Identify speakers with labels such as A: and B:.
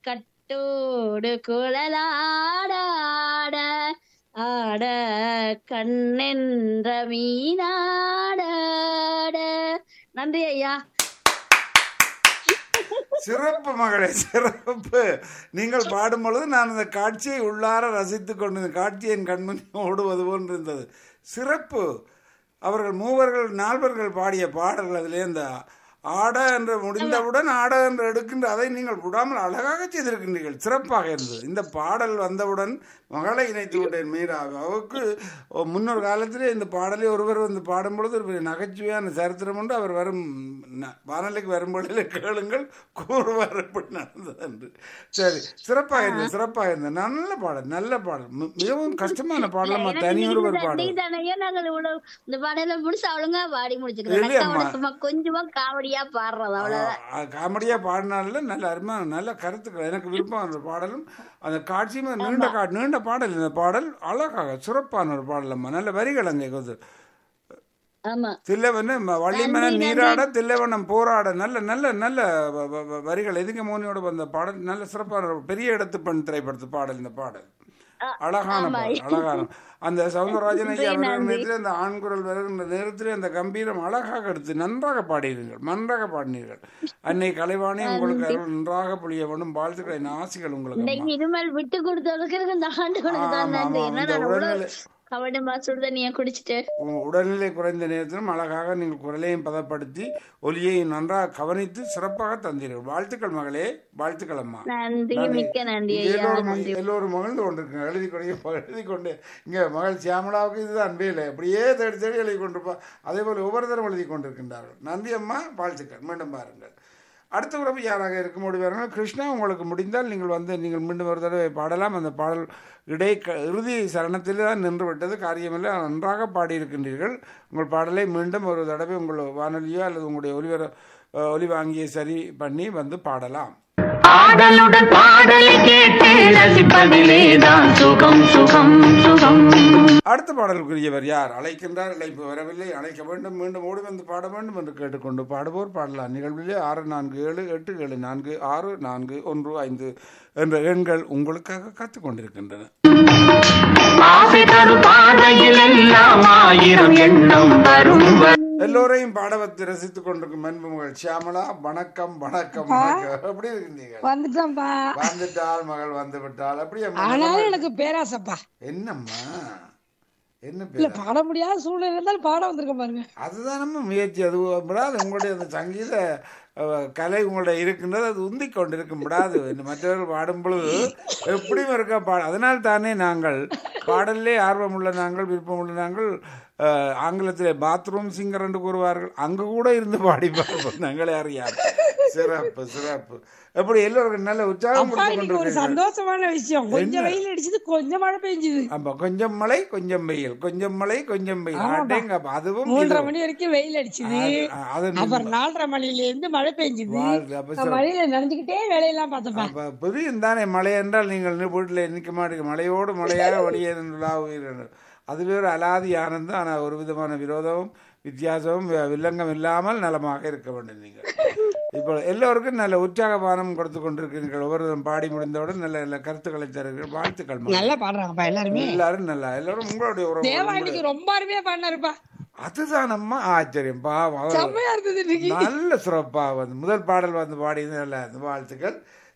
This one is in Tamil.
A: கட்டோடு குழலாட ஆட ஆட கண்ணென்ற மீனாட ஆட. நன்றி ஐயா
B: சிறப்பு மகளே சிறப்பு நீங்கள் பாடும் பொழுது நான் அந்த காட்சியை உள்ளார ரசித்துக் கொண்டு இந்த காட்சி என் கண்முன்னே ஓடுவது போன்று இருந்தது சிறப்பு அவர்கள் மூவர்கள் நால்வர்கள் பாடிய பாடல்கள் அதிலே இந்த ஆட என்று முடிந்தவுடன் ஆட என்று எடுக்கின்ற அதை நீங்கள் விடாமல் அழகாக செய்திருக்கின்றீர்கள் சிறப்பாக இருந்தது இந்த பாடல் வந்தவுடன் மகளை இணைத்து விட்டேன் மீரா அவருக்கு முன்னொரு காலத்திலே இந்த பாடலை ஒருவர் வந்து பாடும் பொழுது ஒரு நகைச்சுவையான சரித்திரம் உண்டு அவர் வரும் ந- வானொலிக்கு வரும்பொழுது கேளுங்கள் கூறுவார் எப்படி நடந்தது என்று சரி சிறப்பாக இருந்தது சிறப்பாக இருந்தது நல்ல பாடல் நல்ல பாடல் மி- மிகவும் கஷ்டமான பாடலம்மா தனியொருவர் பாடல்
A: தானையோ நாங்கள் இவ்வளவு இந்த பாடல முடிச்சு அவளுங்க பாடி முடிச்சுக்கிறோம்
B: இல்லையம்மா.
A: அக்காவோட சும்மா கொஞ்சமா காமெடியா பாடுறது அவ்வளவுதான்
B: ஆ, காமெடியா பாடினால நல்ல அருமையான நல்ல கருத்துக்கள் எனக்கு விருப்பம் அந்த பாடலும் அந்த காட்சியும் நீண்ட கா நீண்ட பாடல் இந்த பாடல் அழகாக சிறப்பான ஒரு பாடல் அம்மா நல்ல வரிகள் அங்கே வந்து
A: ஆமா
B: தில்லவன வள்ளிமன நீராட தில்லவனம் போராட நல்ல நல்ல நல்ல வ- வ- வ- வரிகள் எதுங்க மோனியோட வந்த பாடல் நல்ல சிறப்பான ஒரு பெரிய இடத்து பெண் திரைப்படத்து பாடல் இந்த பாடல் அழகான பாடல் அழகான அந்த சவுந்தரராஜன் ஐயா வருகிற நேரத்தில் அந்த ஆண்குரல் வருகின்ற நேரத்தில் அந்த கம்பீரம் அழகாக எடுத்து நன்றாக பாடினீர்கள் நன்றாக பாடினீர்கள் அன்னை கலைவாணி உங்களுக்கு அருள் நன்றாக புளிய வேண்டும் வாழ்த்துக்களை ஆசைகள் உங்களுக்கு அம்மா.
A: இன்னைக்கு இனிமேல் விட்டு கொடுத்தவளுக்கு இந்த ஆண்டுகளுக்கு தான்
B: ஆமா,
A: நன்றி
B: ஆமா.
A: என்ன
B: இந்த
A: நான்
B: உடல்நிலை-
A: அவ்வளவு கவனமா சுடு தண்ணிய குடிச்சிட்டு
B: உ- உடல்நிலை குறைந்த நேரத்திலும் அழகாக நீங்கள் குரலையும் பதப்படுத்தி ஒலியையும் நன்றாக கவனித்து சிறப்பாக தந்தீர்கள் வாழ்த்துக்கள் மகளே வாழ்த்துக்கள் அம்மா
A: நன்றி
B: நன்றி.
A: மிக்க நன்றி
B: இங்கே
A: ஐயா
B: எல்லோரும்
A: நன்றி
B: எல்லோரும் மகிழ்ந்து கொண்டிருக்காங்க எழுதி கொண்டு எழுதி கொண்டு இங்கே மகள் சியாமலாவுக்கு இதுதான் வேலை அப்படியே தேடி தேடி எழுதி கொண்டிருப்பா அதே போல் ஒவ்வொருத்தரும் எழுதி கொண்டிருக்கின்றார்கள் நன்றி அம்மா வாழ்த்துக்கள் மீண்டும் பாருங்கள் அடுத்த உறவு யாராக இருக்க முடிவார்கள் கிருஷ்ணா உங்களுக்கு முடிந்தால் நீங்கள் வந்து நீங்கள் மீண்டும் ஒரு தடவை பாடலாம் அந்த பாடல் இடை க- இறுதி சரணத்தில் தான் நின்று விட்டது காரியமில்லை நன்றாக பாடியிருக்கின்றீர்கள் உங்கள் பாடலை மீண்டும் ஒரு தடவை உங்கள் வானொலியோ அல்லது உங்களுடைய ஒலிவர ஒலி வாங்கியை சரி பண்ணி வந்து பாடலாம்
C: ஆடலுடன் பாடலை கேட்டு ரசிப்பதிலேதான் சுகம் சுகம் சுகம்
B: அடுத்த பாடலுக்குரியவர் யார் அழைக்கின்றார் அழைப்பு வரவில்லை அழைக்க வேண்டும் மீண்டும் ஓடி வந்து பாட வேண்டும் என்று கேட்டுக்கொண்டு பாடுவோர் பாடலாம் நிகழ்விலே ஆறு நான்கு ஏழு எட்டு ஏழு நான்கு ஆறு நான்கு ஒன்று ஐந்து என்ற எண்கள் உங்களுக்காக காத்துக் கொண்டிருக்கின்றன
C: ஆசை தரும் பாதையில் எல்லாம் ஆயிரம் எண்ணம் வரும் வரும்.
B: எல்லோரையும் பாட வைத்து ரசித்துக் கொண்டிருக்கும் அன்பு மகள் சியாமலா வணக்கம் வணக்கம் வணக்கம் எப்படி இருக்கீங்க
D: வந்துட்டோம்ப்பா
B: வந்துட்டாள் மகள் வந்து விட்டாள் அப்படியே
D: ஆனாலும் எனக்கு பேராசப்பா
B: என்னம்மா என்ன
D: இல்ல
B: பேர்
D: பாட முடியாத சூழ்நிலை இருந்தாலும் பாட வந்திருக்கேன் பாருங்க
B: அதுதான் நம்ம முயற்சி அது விடாது உங்களுடைய அந்த சங்கீத அஹ், கலை உங்களுடைய இருக்கின்றது அது உந்தி கொண்டிருக்கும் விடாது இந்த மற்றவர்கள் பாடும் பொழுது எப்படியும் இருக்க பா அதனால் தானே நாங்கள் பாடல்லே ஆர்வமுள்ள நாங்கள் விருப்பமுள்ள நாங்கள் அஹ், ஆங்கிலத்திலே பாத்ரூம் சிங்கர் என்று கூறுவார்கள் அங்கு கூட இருந்து பாடி பார்ப்போம் நாங்களே அறியாது சிறப்பு சிறப்பு எப்படி எல்லோருக்கும் நல்ல உற்சாகம்
D: அப்பா
B: கொடுத்து
D: இன்னைக்கு ஒரு
B: கொண்டிருக்கீர்கள்
D: சந்தோஷமான விஷயம் கொஞ்சம்
B: என்ன?
D: வெயில் அடிச்சது கொஞ்சம் மழை பெஞ்சுது
B: ஆமா கொஞ்சம் மழை கொஞ்சம் வெயில் கொஞ்சம் மழை கொஞ்சம் வெயில்
D: ஆமாப்பா.
B: அடேங்கப்பா, அதுவும்
D: மூன்றரை
B: இதுவும்.
D: மணி வரைக்கும் வெயில் அடிச்சுது
B: அது- அது
D: அப்புறம் நாலரை மணில இருந்து மழை பெஞ்சுது
B: வாழ்க்கை அப்ப
D: நான் மழையில நனைஞ்சுக்கிட்டே வேலையெல்லாம் பார்த்தப்பா
B: அப்ப புரியும் தானே மழை என்றால் நீங்கள் இன்னும் வீட்டில் நிற்க மாட்டீங்க மழையோடு மழையாக வழியே நின்றுலாவுகிறீர்கள் அதுவே ஒரு அலாதி ஆனந்தம் ஆனால் ஒரு விதமான விரோதமும் வித்தியாசமும் வி- வில்லங்கம் இல்லாமல் நலமாக இருக்க வேண்டும் நீங்கள் இப்போ எல்லோருக்கும் நல்ல உற்சாகமானம் கொடுத்து கொண்டிருக்கிறீர்கள் ஒவ்வொருவரும் பாடி முடிந்தவுடன் நல்ல நல்ல கருத்துக்களை தருகிறீர்கள் வாழ்த்துக்கள் மகளே.
D: நல்லா பாடுறாங்கப்பா எல்லாருமே
B: எல்லாரும் நல்லா எல்லாரும் உங்களுடைய உறவு
D: தேவா இன்னைக்கு ரொம்ப அருமையா பாடினாருப்பா
B: அதுதானம்மா ஆச்சரியம் பாவம் அவர்
D: செம்மையா இருந்தது இன்னைக்கு
B: நல்ல சிறப்பா வந்து முதல் பாடல் வந்து பாடியது நல்லா இருந்தது வாழ்த்துக்கள்